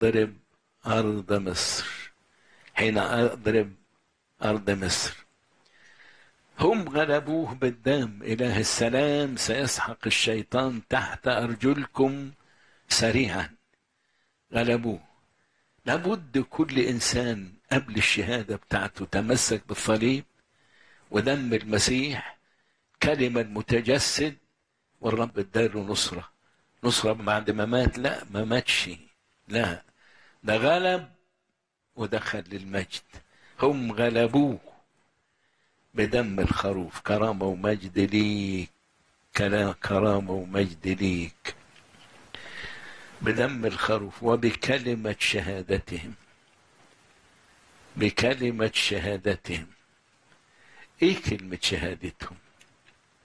أضرب أرض مصر حين أضرب أرض مصر هم غلبوه بالدم إله السلام سيسحق الشيطان تحت أرجلكم سريعا غلبوه لابد كل إنسان قبل الشهادة بتاعته تمسك بالصليب ودم المسيح كلمة المتجسد والرب اداله نصرة نصرة بعد ما مات لا ما ماتش لا ده غلب ودخل للمجد هم غلبوه بدم الخروف كرامة ومجد ليك كرامة ومجد ليك بدم الخروف وبكلمة شهادتهم بكلمة شهادتهم ايه كلمة شهادتهم